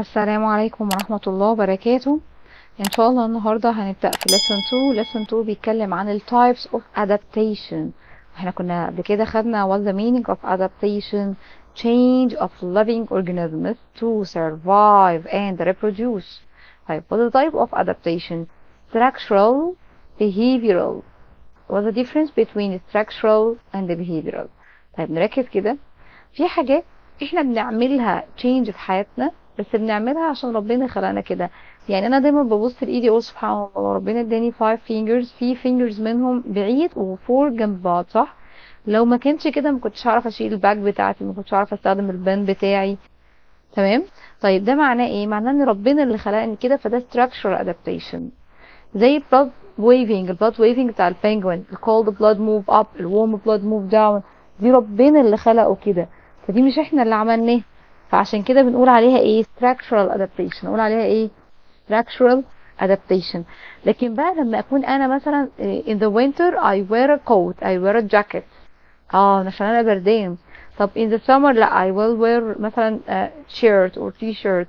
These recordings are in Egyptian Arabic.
السلام عليكم ورحمة الله وبركاته إن شاء الله النهاردة هنبدأ في lesson 2 lesson 2 بيتكلم عن ال types of adaptation احنا كنا قبل كده خدنا what the meaning of adaptation change of living organisms to survive and reproduce طيب what the type of adaptation structural behavioral what's the difference between structural and behavioral طيب نركز كده في حاجات احنا بنعملها change في حياتنا بس بنعملها عشان ربنا خلقنا كده يعني انا دايما ببص لايدي اقول سبحان الله ربنا اداني 5 fingers في fingers منهم بعيد وفور جنب بعض صح لو ما كانش كده ما كنتش هعرف اشيل الباك بتاعتي ما كنتش هعرف استخدم البان بتاعي تمام طيب ده معناه ايه معناه ان ربنا اللي خلقني كده فده structural adaptation زي blood waving البلاد waving بتاع البنجوين الcold blood move up الwarm blood move down دي ربنا اللي خلقه كده فدي مش احنا اللي عملناه فعشان كده بنقول عليها ايه structural adaptation نقول عليها ايه structural adaptation لكن بقى لما اكون انا مثلا in the winter I wear a coat I wear a jacket اه عشان انا بردان طب in the summer لا I will wear مثلا uh, shirt or t-shirt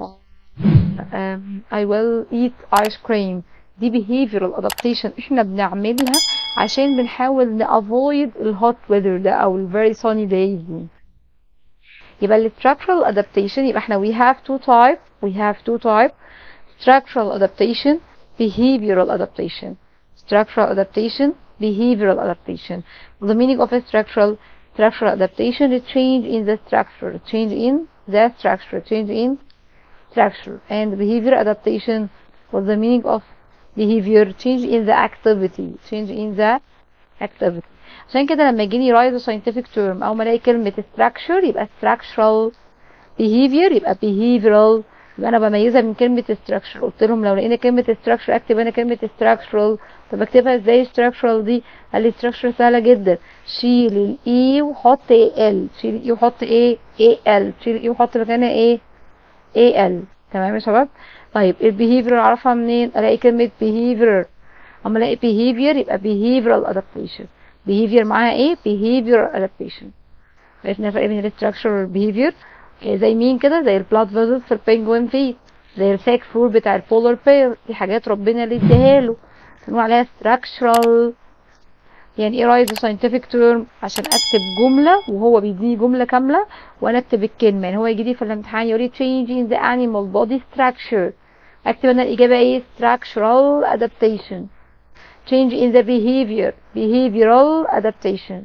um, I will eat ice cream دي behavioral adaptation احنا بنعملها عشان بنحاول ن avoid ال hot weather ده او ال very sunny days دي يبقى ال structural adaptation يبقى احنا we have two type we have two type structural adaptation behavioral adaptation structural adaptation behavioral adaptation the meaning of a structural structural adaptation is change in the structure change in the structure change in structure and behavior adaptation was the meaning of behavior change in the activity change in the activity عشان كده لما يجيني رايز scientific term او ما الاقي كلمة structure يبقى structural behavior يبقى behavioral يبقى انا بميزها من كلمة structure قلت لهم لو لقينا كلمة structure اكتب انا كلمة structural طب اكتبها ازاي structural دي قال لي structure سهلة جدا شيل الاي وحط ال شيل الاي وحط ايه ال شيل الاي وحط مكانها ايه ال تمام يا شباب طيب البيهيفير اعرفها منين الاقي كلمة behavior اما الاقي behavior يبقى behavioral adaptation behavior معاها ايه behavioral adaptation عرفنا الفرق بين الستراكشر والبيهيفير زي مين كده زي البلاد فيزلز في البنجوين فيت زي الساك فور بتاع البولار بير دي حاجات ربنا اللي اداها له بنقول عليها structural يعني ايه رايز ساينتفك تيرم عشان اكتب جمله وهو بيديني جمله كامله وانا اكتب الكلمه يعني هو يجي لي في الامتحان يقول لي change in the animal body structure اكتب انا الاجابه ايه structural adaptation change in the behavior behavioral adaptation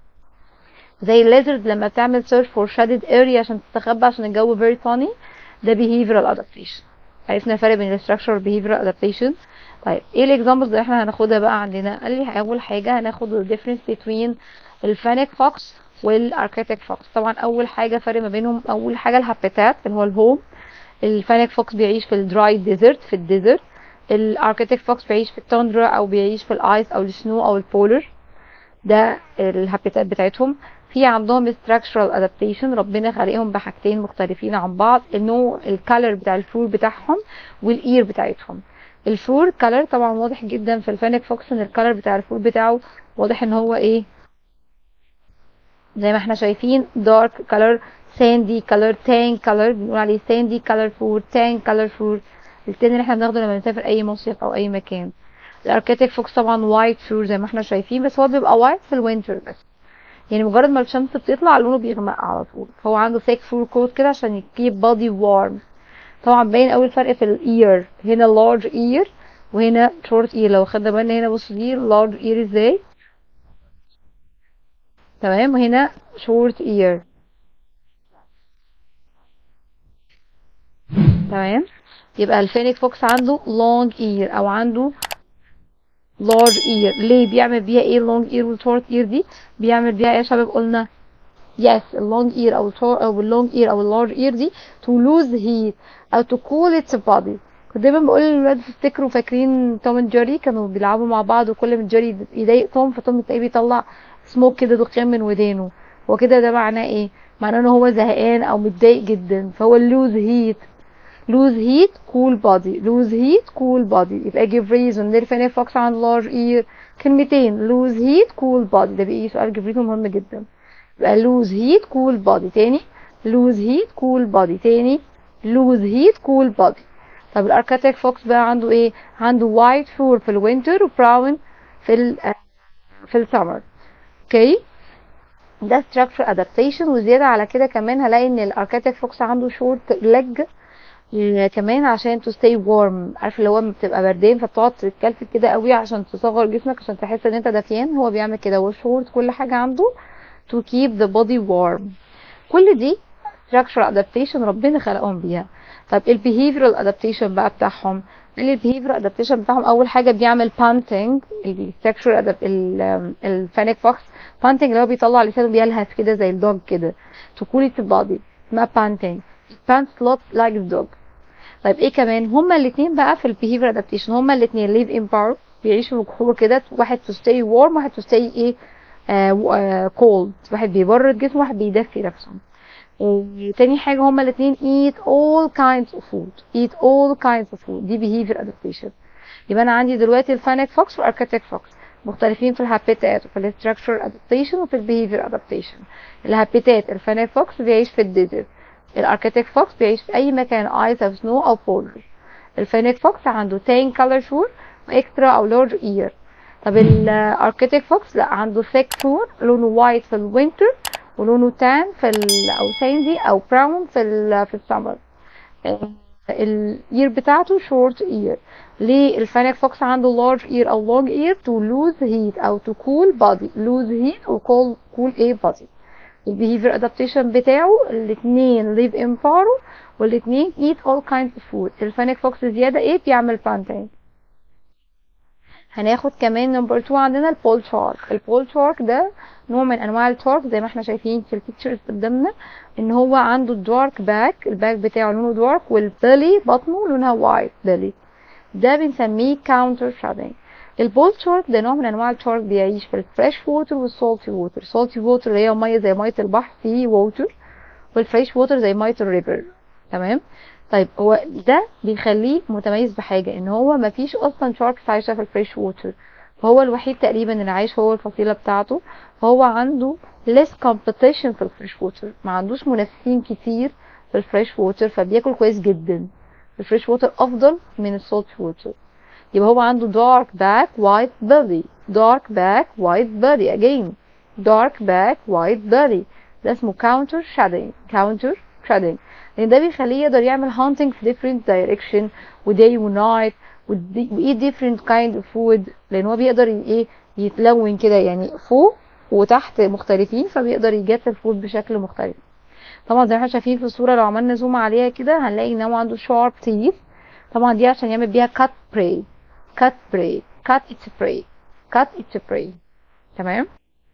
زي الليزرد لما بتعمل search for shaded area عشان تستخبى عشان الجو very sunny ده behavioral adaptation عرفنا الفرق بين structural وال behavioral adaptation طيب ايه الاكزامبلز اللي احنا هناخدها بقى عندنا قال لي اول حاجه هناخد ال difference between الفانيك فوكس والاركيتك فوكس طبعا اول حاجه فرق ما بينهم اول حاجه الهابيتات اللي هو الهوم الفانيك فوكس بيعيش في الدراي ديزرت في الديزرت الاركيتك فوكس بيعيش في التندرا او بيعيش في الايس او السنو او البولر ده الهابيتات بتاعتهم في عندهم structural adaptation ربنا خلقهم بحاجتين مختلفين عن بعض النوع الكالر بتاع الفور بتاعهم والاير بتاعتهم الفور كالر طبعا واضح جدا في الفانيك فوكس ان الكالر بتاع الفور بتاعه واضح ان هو ايه زي ما احنا شايفين دارك كالر ساندي كالر تان كالر بنقول عليه ساندي كالر فور تان كالر فور التاني اللي احنا بناخده لما بنسافر اي مصيف او اي مكان الاركيتك فوكس طبعا وايت فور زي ما احنا شايفين بس هو بيبقى وايت في الوينتر بس يعني مجرد ما الشمس بتطلع لونه بيغمق على طول هو عنده ثيك فور كوت كده عشان يكيب بادي وارم طبعا باين قوي الفرق في الاير هنا لارج اير وهنا شورت اير لو خدنا بالنا هنا بص دي لارج اير ازاي تمام وهنا شورت اير تمام يبقى الفينيك فوكس عنده لونج اير او عنده لارج اير ليه بيعمل بيها ايه اللونج اير والشورت اير دي بيعمل بيها ايه يا شباب قلنا يس اللونج اير او او اللونج اير او اللارج اير دي تو لوز هيت او تو كول اتس بادي كنت دايما بقول للولاد تفتكروا فاكرين توم اند جيري كانوا بيلعبوا مع بعض وكل ما جيري يضايق توم فتوم تلاقيه بيطلع سموك كده دخان من ودانه هو كده ده معناه ايه معناه ان هو زهقان او متضايق جدا فهو لوز هيت lose heat cool body lose heat cool body يبقى give reason ليه فين فوكس عن large ear كلمتين lose heat cool body ده بيجي سؤال give reason مهم جدا يبقى lose heat cool body تاني lose heat cool body تاني lose heat cool body طب الاركاتيك فوكس بقى عنده ايه عنده وايت فور في الوينتر وبراون في ال في السمر اوكي ده structure adaptation وزيادة على كده كمان هلاقي ان الاركاتيك فوكس عنده short leg كمان عشان to stay warm عارف اللي هو لما بتبقى بردان فبتقعد تتكلفت كده قوي عشان تصغر جسمك عشان تحس ان انت دافيان هو بيعمل كده هو short كل حاجة عنده to keep the body warm كل دي structure adaptation ربنا خلقهم بيها طيب ال behavioral adaptation بقى بتاعهم ال behavioral adaptation بتاعهم اول حاجة بيعمل panting ال structure adapt ال الفانيك فوكس panting اللي هو بيطلع لسانه بيلهث كده زي الدوج كده to cool its body اسمها panting it pants lot like the dog طيب ايه كمان هما الاثنين بقى في البيهيفير ادابتيشن هما الاثنين live in power بيعيشوا جوه كده واحد to stay warm واحد to stay ايه آه آه cold واحد بيبرد جسمه واحد بيدفي نفسه آه تاني حاجة هما الاثنين eat all kinds of food eat all kinds of food دي behavior adaptation يبقى انا عندي دلوقتي الفانيك فوكس والاركاتيك فوكس مختلفين في الهابيتات وفي الستراكشر ادابتيشن وفي البيهيفير ادابتيشن الهابيتات الفانيك فوكس بيعيش في الديزرت الاركاتيك فوكس بيعيش في اي مكان ايس او سنو او بولر الفينيك فوكس عنده تان كولر شور واكسترا او لارج اير طب الاركاتيك فوكس لا عنده ثيك شور لونه وايت في الوينتر ولونه تان في ال او ساندي او براون في ال في السمر الاير بتاعته شورت اير ليه الفينيك فوكس عنده لارج اير او لونج اير تو لوز هيت او تو كول بادي لوز هيت وكول كول ايه بادي البيهيفير ادابتيشن بتاعه الاثنين live in paro والاثنين eat all kinds of food الفانيك فوكس زيادة ايه بيعمل بانتين هناخد كمان نمبر 2 عندنا البول شارك البول شارك ده نوع من انواع الشارك زي ما احنا شايفين في البيكتشرز قدامنا ان هو عنده دارك باك الباك بتاعه لونه دارك والبيلي بطنه لونها وايت بيلي ده بنسميه كاونتر شادنج البول شارك ده نوع من انواع الشارك بيعيش في الفريش ووتر والسولتي ووتر سولتي ووتر اللي هي ميه زي ميه البحر فيه ووتر والفريش ووتر زي ميه الريفر تمام طيب هو ده بيخليه متميز بحاجه ان هو مفيش اصلا شاركس عايشه في الفريش ووتر فهو الوحيد تقريبا اللي عايش هو الفصيله بتاعته فهو عنده less competition في الفريش ووتر ما عندوش منافسين كتير في الفريش ووتر فبياكل كويس جدا الفريش ووتر افضل من السولت ووتر يبقى هو عنده dark back white belly dark back white belly again dark back white belly ده اسمه counter shading counter shading لان ده بيخليه يقدر يعمل hunting في different direction وday ونايت وايه different kind of food لان هو بيقدر ايه يتلون كده يعني فوق وتحت مختلفين فبيقدر يجات الفود بشكل مختلف طبعا زي ما احنا شايفين في الصوره لو عملنا زوم عليها كده هنلاقي ان هو عنده sharp teeth طبعا دي عشان يعمل بيها cut prey cut prey cut its prey cut its prey تمام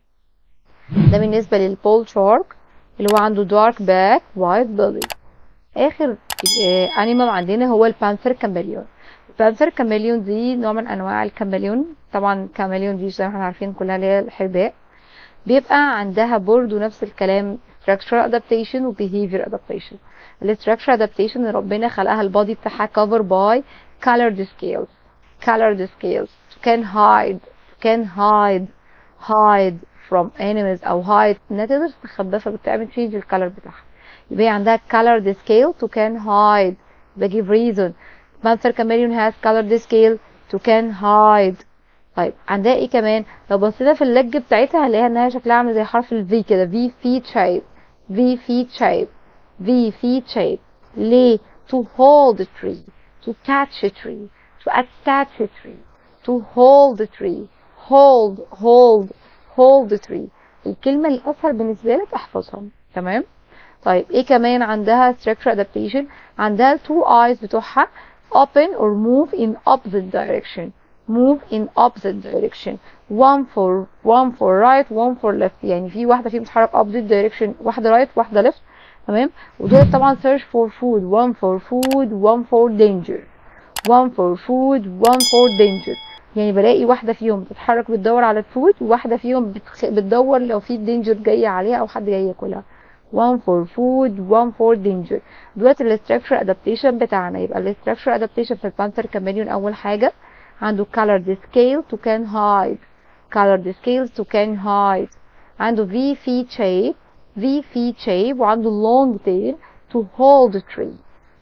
ده بالنسبة للبول شارك اللي هو عنده dark back white belly اخر انيمال عندنا هو البانثر كاميليون البانثر كاميليون دي نوع من انواع الكاميليون طبعا كاميليون دي زي ما احنا عارفين كلها اللي هي الحرباء بيبقى عندها برضو نفس الكلام structural adaptation و behavior adaptation ال structural adaptation اللي ربنا خلقها البادي بتاعها cover by colored scales colored scales can hide can hide hide from enemies او hide انها تقدر تستخبى فبتعمل change الكالر بتاعها يبقى عندها colored scale to can hide ده give reason Panther chameleon has colored scale to can hide طيب عندها ايه كمان لو بصينا في اللج بتاعتها هنلاقيها انها شكلها عامل زي حرف الفي كده V feet shape V feet shape V feet shape ليه to hold a tree to catch a tree to attach a tree to hold a tree hold hold hold the tree الكلمة الأسهل بالنسبة لك احفظها تمام طيب ايه كمان عندها structure adaptation عندها two eyes بتوعها open or move in opposite direction move in opposite direction one for one for right one for left يعني في واحدة فيهم بتتحرك opposite direction واحدة right واحدة left تمام ودول طبعا search for food one for food one for danger one for food one for danger يعني بلاقي واحدة فيهم بتتحرك بتدور على الفود وواحدة فيهم بتخ... بتدور لو في دينجر جاي عليها او حد جاي ياكلها one for food one for danger دلوقتي الاستراكشر ادابتيشن بتاعنا يبقى الاستراكشر ادابتيشن في البانثر كاميليون اول حاجة عنده colored scale to can hide colored scales to can hide عنده V feet shape V feet shape وعنده long tail to hold the tree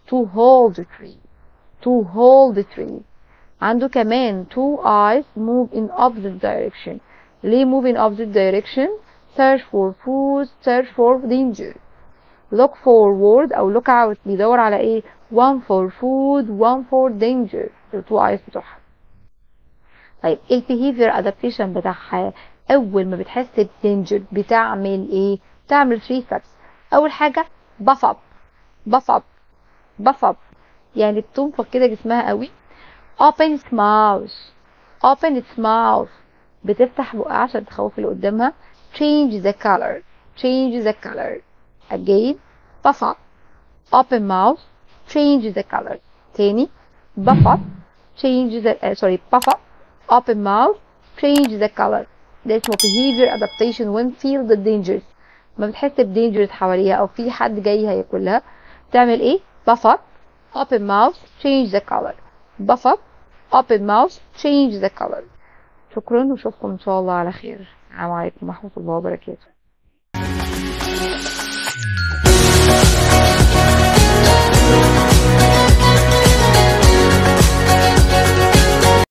to hold the tree to hold the tree عنده كمان two eyes move in opposite direction ليه move in opposite direction search for food search for danger look forward أو look out بيدور على ايه one for food one for danger ال two eyes بتوعها طيب ال behavior adaptation بتاعها أول ما بتحس ب danger بتعمل ايه بتعمل three steps أول حاجة buff up buff up buff up يعني بتنفخ كده جسمها قوي open its mouth open its mouth بتفتح بقها عشان تخوف اللي قدامها change the color change the color again buff up open mouth change the color تاني buff up change the uh, sorry buff up open mouth change the color ده اسمه behavior adaptation when feel the dangers ما بتحس بدينجرز حواليها او في حد جاي هياكلها تعمل ايه buff up open mouth change the color buff up open mouth change the color شكرا واشوفكم ان شاء الله على خير السلام عليكم ورحمة الله وبركاته